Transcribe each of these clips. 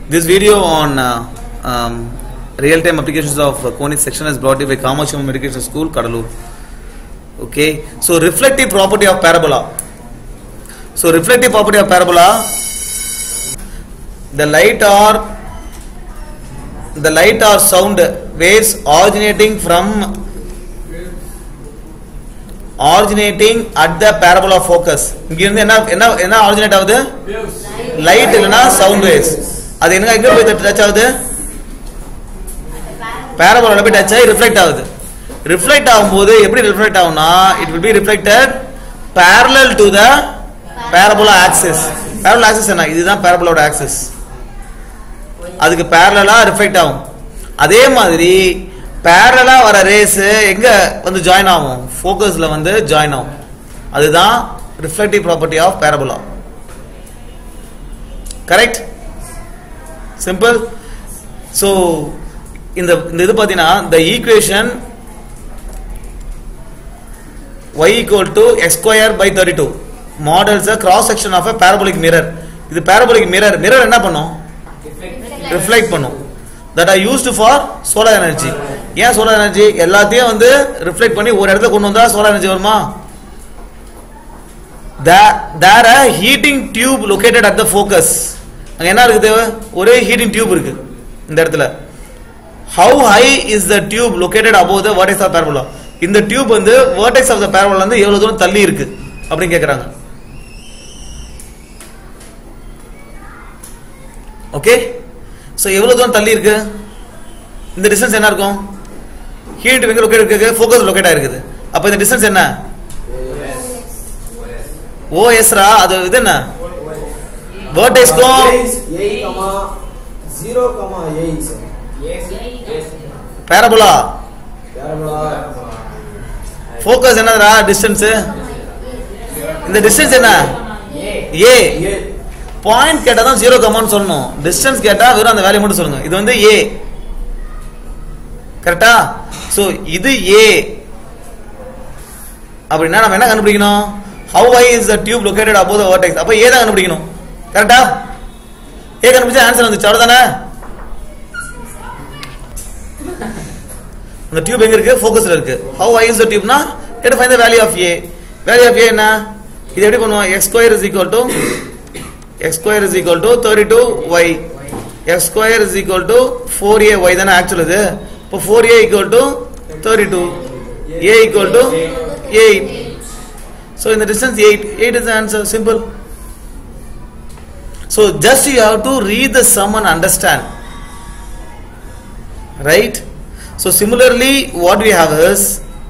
This video on uh, um, real-time applications of uh, conic section is brought to you by Kamasham Medication School, Kadalur. Okay, so reflective property of parabola. So reflective property of parabola, the light or the light or sound waves originating from originating at the parabola focus இங்க இருந்து என்ன என்ன என்ன originate ஆகுது light இல்லனா sound waves அது எங்க எங்க போய் டச் ஆகுது பேரபோலால போய் டச் ஆகி ரிஃப்ளெக்ட் ஆகுது ரிஃப்ளெக்ட் ஆகும்போது எப்படி ரிஃப்ளெக்ட் ஆகும்னா it will be reflected parallel to the parabola axis parabola axis என்ன இதுதான் பேரபோலோட ஆக்சிஸ் அதுக்கு பேரலா ரிஃப்ளெக்ட் ஆகும் அதே மாதிரி பேரலா வர ரேஸ் எங்க வந்து ஜாயின் ஆகும் ஃபோக்கஸ்ல வந்து ஜாயின் ஆகும் அதுதான் reflective property of parabola correct simple so இந்த இந்த இது பார்த்தீங்கன்னா the equation y equal to x square by 32 models a cross section of a parabolic mirror இது parabolic mirror mirror என்ன பண்ணும் ரிஃப்ளெக்ட் பண்ணும் that are used for solar energy ஏன் solar energy எல்லாத்தையும் வந்து ரிஃப்ளெக்ட் பண்ணி ஒரு இடத்துல கொண்டு வந்தா சோலார் எனர்ஜி வருமா there a heating tube located at the focus அங்க என்ன இருக்குது ஒரே ஹீட்டிங் டியூப் இருக்கு இந்த இடத்துல how high is the tube located above the vertex of parabola இந்த டியூப் வந்து வேர்டெக்ஸ் ஆஃப் த பேரபோலா வந்து எவ்வளவு தூரம் தள்ளி இருக்கு அப்படின்னு கேக்குறாங்க ஓகே ஸோ எவ்வளவு தூரம் தள்ளி இருக்கு இந்த டிஸ்டன்ஸ் என்ன இருக்கும் ஹீட் எங்க லொகேட் இருக்கு ஃபோக்கஸ் லொகேட் ஆயிருக்குது அப்ப இந்த டிஸ்டன்ஸ் என்ன ஓஎஸ்ரா அது இது என்ன வேர்டெக்ஸ்க்கும் zero comma eight parabola focus என்னதுடா டிஸ்டன்ஸ் இந்த டிஸ்டன்ஸ் என்ன ஏ பாயிண்ட் கேட்டா தான் ஜீரோ கமான்னு சொல்லணும் டிஸ்டன்ஸ் கேட்டா வெறும் அந்த வேல்யூ மட்டும் சொல்லுங்க இது வந்து ஏ கரெக்டா சோ இது ஏ அப்படின்னா நம்ம என்ன கண்டுபிடிக்கணும் how high is the tube located above the vertex அப்ப ஏ தான் கண்டுபிடிக்கணும் கரெக்டா ஏ கண்டுபிடிச்சா ஆன்சர் வந்துச்சு அவ்வளவுதானே அந்த டியூப் எங்க இருக்கு ஃபோக்கஸ்ல இருக்கு ஹவு ஹை இஸ் த டியூப்னா get find the value of a value of a என்ன இது எப்படி பண்ணுவோம் x square is equal to x square is equal to 32y x square is equal to 4ay தானே ஆக்சுவல் இது இப்போ 4a equal to 32 a equal to 8 so in the distance 8 8 is the answer simple so just you have to read the sum and understand right so similarly what we have is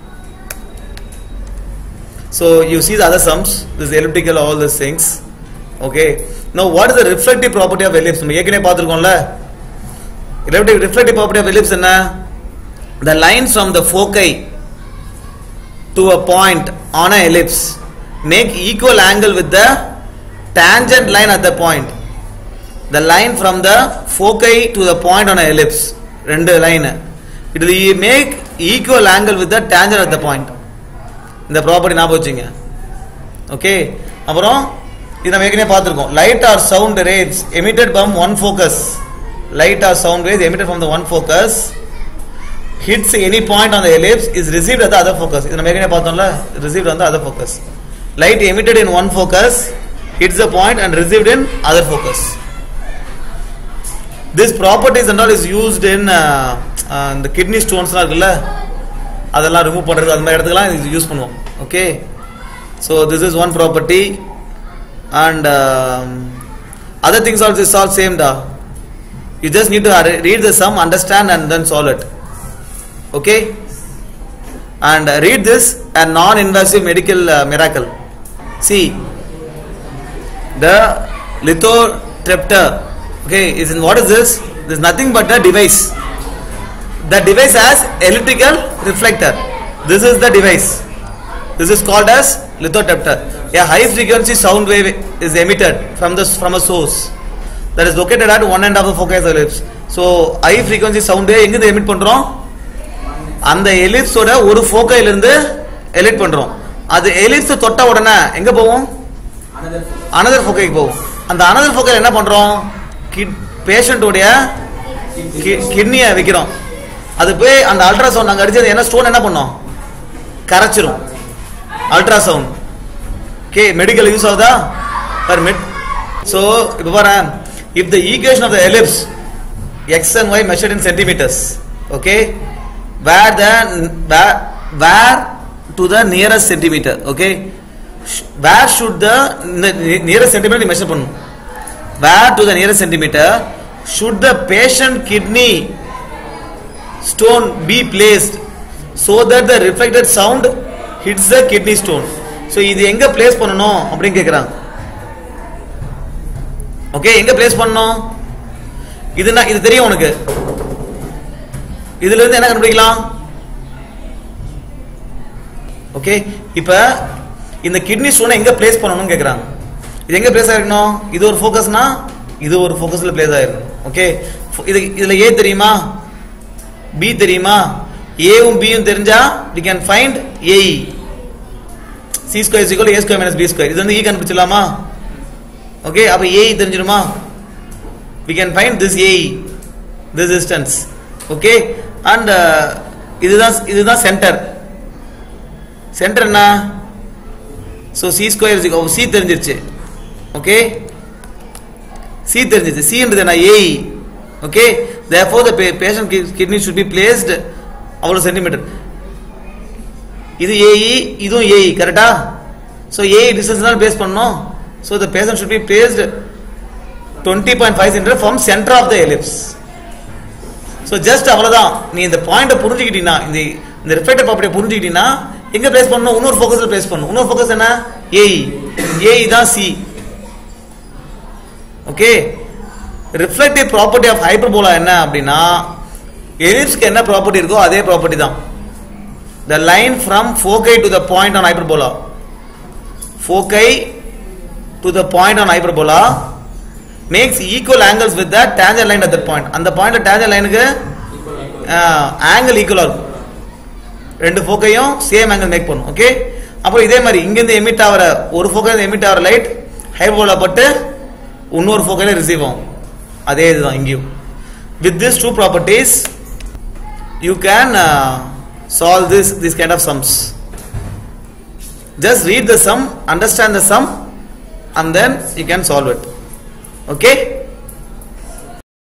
so you see the other sums this elliptical all these things okay now what is the reflective property of ellipse நம்ம ஏற்கனவே பார்த்திருக்கோம்ல elliptic reflective property of ellipse என்ன the lines from the foci to a point on a ellipse make equal angle with the tangent line at the point the line from the foci to the point on a ellipse ரெண்டு line it will make equal angle with the tangent at the point இந்த property ஞாபகம் வச்சுங்க okay அப்புறம் இது நம்ம ஏற்கனவே பார்த்துருக்கோம் light or sound rays emitted from one focus light or sound rays emitted from the one focus hits any point on the ellipse is received at other focus இது நம்ம ஏற்கனவே பார்த்தோம்ல ரிசீவ்ட் வந்து other focus light emitted in one focus hits the point and received in other focus this properties and all is used in இந்த kidney ஸ்டோன்ஸ்லாம் இருக்குல்ல அதெல்லாம் remove பண்ணுறது அந்த மாதிரி இடத்துக்குலாம் இது யூஸ் பண்ணுவோம் okay so this is one property and um, other things also is all same da you just need to re- read the sum understand and then solve it okay and uh, read this a non-invasive medical uh, miracle see the lithotripter okay is in what is this this is nothing but a device the device has electrical reflector this is the device this is called as lithotripter a high frequency sound wave is emitted from the from a source that is located at one end of the focus ellipse so high frequency sound wave எங்க emit பண்றோம் அந்த எலிப்ஸோட ஒரு ஃபோக்கைல இருந்து elite பண்றோம் அது ellipse தொட்ட உடனே எங்க போவோம் அனதர் ஃபோக்கைக்கு போகும் அந்த அனதர் ஃபோக்கைல என்ன பண்றோம் கிட் பேஷண்ட்டோடைய கிட்னியை வைக்கிறோம் அது போய் அந்த அல்ட்ராசவுண்ட் அங்கே அடிச்சது என்ன ஸ்டோன் என்ன பண்ணும் கரைச்சிரும் அல்ட்ராசவுண்ட் ஓகே மெடிக்கல் யூஸ் ஆகுதா பர் மெட் ஸோ இப்போ பாரு if the equation of the ellipse x and y measured in centimeters okay where the where to the nearest centimeter okay where should the nearest centimeter measure பண்ணணும் where to the nearest centimeter should the patient kidney stone be placed so that the reflected sound hits the kidney stone so இது எங்க place பண்ணணும் அப்படின்னு கேக்குறாங்க okay எங்க place பண்ணணும் இது நான் இது தெரியும் உனக்கு இதுல இருந்து என்ன கண்டுபிடிக்கலாம் ஓகே இப்ப இந்த கிட்னி ஸ்டோனை எங்க பிளேஸ் பண்ணணும்னு கேக்குறாங்க இது எங்க பிளேஸ் ஆயிருக்கணும் இது ஒரு ஃபோக்கஸ்னா இது ஒரு ஃபோக்கஸ்ல பிளேஸ் ஆயிருக்கும் ஓகே இது இதுல ஏ தெரியுமா பி தெரியுமா ஏவும் பியும் தெரிஞ்சா we can find A E C square சிக்கல் A square minus B square இது வந்து ஈ கண்டுபிடிச்சலாமா ஓகே அப்ப ஏஇ தெரிஞ்சிருமா we can find this A E this distance okay and இதுதான் இதுதான் சென்டர் சென்டர் என்ன ஸோ சி ஸ்கொயர் சி தெரிஞ்சிருச்சு ஓகே சி தெரிஞ்சிருச்சு சி என்றது என்ன A E okay therefore the patient kidney should be placed அவ்வளோ சென்டிமீட்டர் இது ஏஇ இதுவும் ஏஇ கரெக்டா ஸோ ஏஇ டிஸ்டன்ஸ் தான் பேஸ் பண்ணோம் so the patient should be placed twenty point five centimeter from center of the ellipse so just அவ்வளோதான் நீ இந்த பாயிண்ட்டை புரிஞ்சுக்கிட்டீங்கன்னா இந்த இந்த ரிஃப்ளெக்டர் ப்ராப்பர்ட்டியை புரிஞ்சுக்கிட்டீங்கன்னா எங்க பிளேஸ் பண்ணணும் இன்னொரு ஃபோக்கஸ்ல பிளேஸ் பண்ணணும் இன்னொரு ஃபோக்கஸ் என்ன ஏஇ ஏஇ தான் c okay reflective property of hyperbola என்ன அப்படின்னா எலிப்ஸ்க்கு என்ன ப்ராப்பர்ட்டி இருக்கோ அதே ப்ராப்பர்ட்டி தான் the line from foci to the point on hyperbola foci to the point on hyperbola makes equal angles with the tangent line at that point அந்த point tangent லைனுக்கு angle ஈக்குவலாக இருக்கும் ரெண்டு ஃபோக்கையும் சேம் ஆங்கிள் மேக் பண்ணும் okay அப்புறம் இதே மாதிரி இங்கேருந்து எமிட் ஆகிற ஒரு ஃபோக்கை எமிட் ஆகிற லைட் ஹைபோலா பட்டு இன்னொரு ஃபோக்கையில் ரிசீவ் ஆகும் அதே இதுதான் இங்கேயும் with this two properties you can solve this this kind of sums just read the sum understand the sum and then you can solve it okay